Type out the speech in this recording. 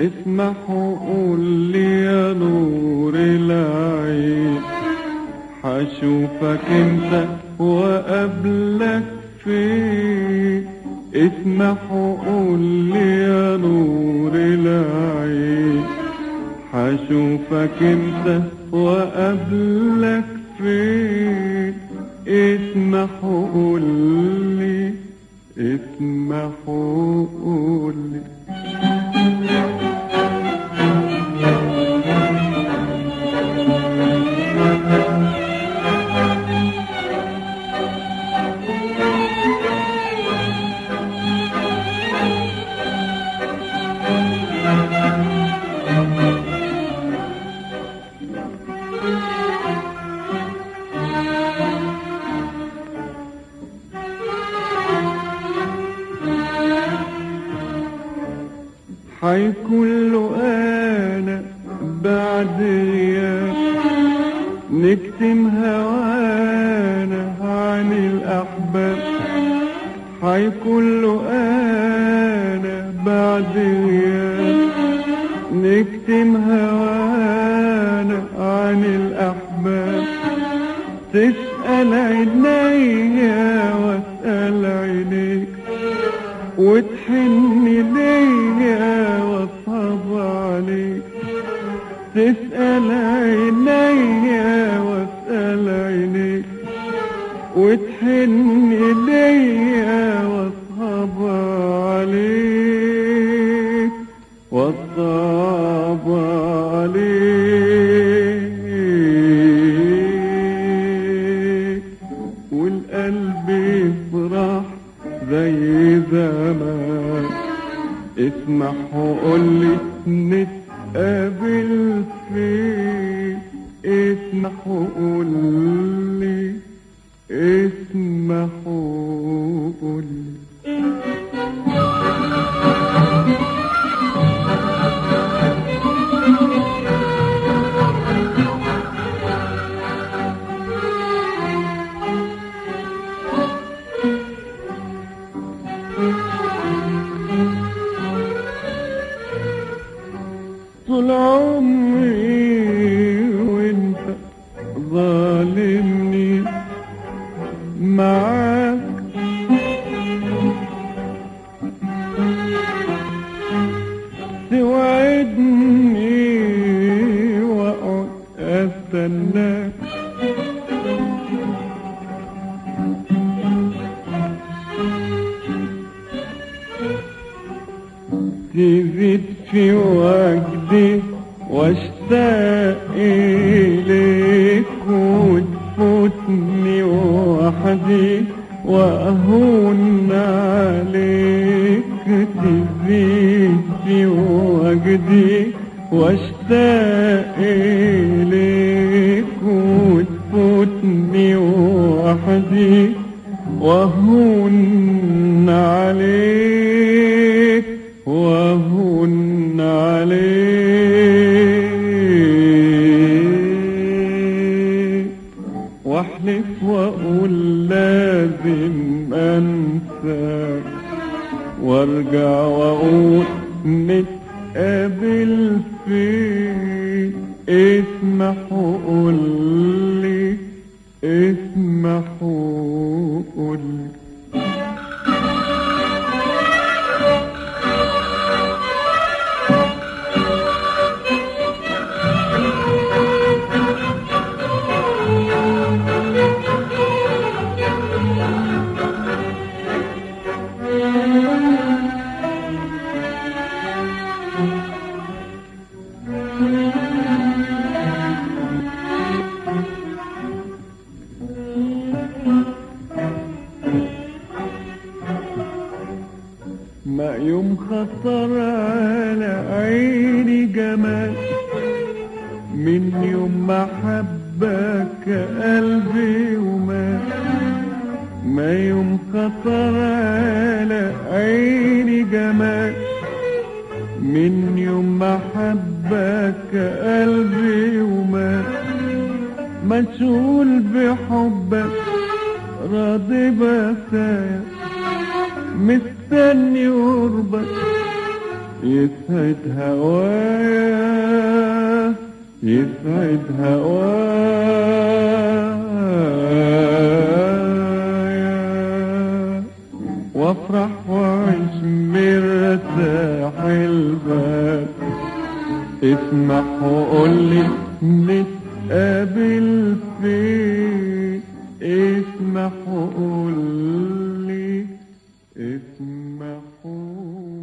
اسمح وقول لي يا نور العين حشوفك انت وقبلك فين اسمح وقول لي يا نور العين حشوفك انت وقبلك فين اسمح وقول لي اسمح وقول لي حيكون له انا بعد غياب نكتم هوانا عن الاحباب حيكون له انا بعد غياب نكتم هوانا عن الاحباب تسأل عينيا واسأل عينيك وتحن ليا واصحاب عليك تسأل عينيا واسأل عينيك وتحن ليا واصحاب عليك واصحاب عليك والقلب يفرح زي زمان اسمح وقول لي نتقابل فين اسمح وقول لي اسمح وقول لي طول عمري وانت ظالمني معاك توعدني واقعد استناك تزيد في وجدي واشتاق إليك وتفوتني وحدي وأهون عليك تزيد في وجدي واشتاق إليك وتفوتني وحدي وأهون عليك وأهون عليك واحلف واقول لازم انساك وارجع واقول نتقابل فين اسمح وقول لي اسمح وقول لي ما يوم خطر على عيني جمال من يوم ما حبك قلبي ومات ما يوم خطر على عيني جمال من يوم ما حبك قلبي ومات مشغول بحبك راضي بسايا مستني قربك يسعد هوايا يسعد هوايا وافرح واعيش مرتاح البال اسمح وقولي نتقابل فين اسمح وقولي اسمح وقولي